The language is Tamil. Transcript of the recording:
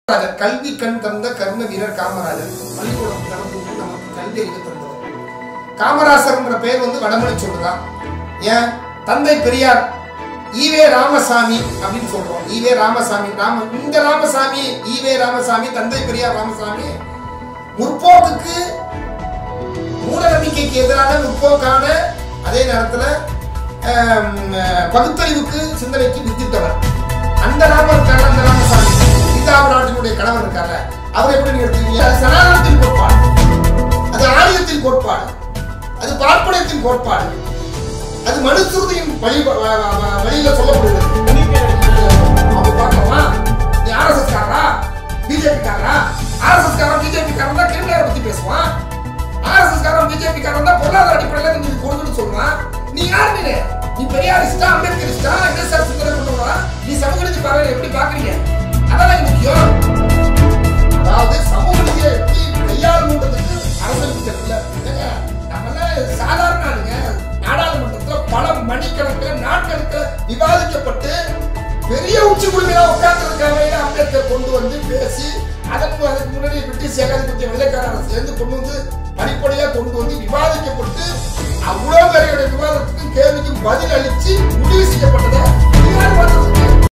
காமராஜர் கல்வி கண் தந்த கர்ம வீரர் காமராஜர் பள்ளிக்கூடம் திறந்து விட்டு நமக்கு கல்வி அறிவு தந்தவர் காமராசர்ன்ற பெயர் வந்து வடமொழி சொல்லுதான் ஏன் தந்தை பெரியார் ஈவே ராமசாமி அப்படின்னு சொல்றோம் ஈவே ராமசாமி ராம இந்த ராமசாமி ஈவே ராமசாமி தந்தை பெரியார் ராமசாமி முற்போக்குக்கு மூட நம்பிக்கைக்கு எதிரான முற்போக்கான அதே நேரத்துல ஆம், பகுத்தறிவுக்கு சிந்தனைக்கு வித்திட்டவர் அந்த ராமர் இருக்காரு அந்த ராமசாமி சீதாபு நாட்டினுடைய கணவர் இருக்காரு அவர் எப்படி நீங்க எடுத்துக்கீங்க அது சனாதனத்தின் கோட்பாடு அது ஆரியத்தின் கோட்பாடு அது பார்ப்பனத்தின் கோட்பாடு அது மனுசுருதியின் வழி வ- வ- வ- வழியில சொல்லப்படுகிறது அப்ப பார்க்கலாமா நீ ஆர்எஸ்எஸ் காரரா பிஜேபி காரரா ஆர்எஸ்எஸ் காரன் பிஜேபி காரன் தான் கிரிமினலை பத்தி பேசுவான் ஆர்எஸ்எஸ் காரன் பிஜேபி காரன் தான் பொருளாதார அடிப்படையில நீ கொடுக்கணும்னு சொல்லுவான் நீ யார் நீ நீ பெரியாரிஸ்டா அம்பேத்கரிஸ்டா என்எஸ்ஆர் சிந்தனை கொண்டவரா நீ சமூக நீதி பார்வையில எப்படி பாக்குறீங்க அதான் எனக்கு முக்கியம் அதாவது சமூக நீதியை எப்படி கையாளணுன்றதுக்கு அரசியல் தெரியல ஏங்க, நம்மெல்லாம் சாதாரண ஆளுங்க நாடாளுமன்றத்துல பல மணிக்கணக்கில் நாட்கணக்கில் விவாதிக்கப்பட்டு பெரிய உச்சி குழுமையா உட்கார்ந்துருக்காங்க அம்பேத்கர் கொண்டு வந்து பேசி அதற்கு அதுக்கு முன்னாடி பிரிட்டிஷ் ஏகாதிபத்திய வெள்ளைக்கார அரசு சேர்ந்து கொண்டு வந்து படிப்படியா கொண்டு வந்து விவாதிக்கப்பட்டு அவ்வளவு பேருடைய விவாதத்துக்கும் கேள்விக்கும் பதில் அளிச்சு முடிவு செய்யப்பட்டதை யார்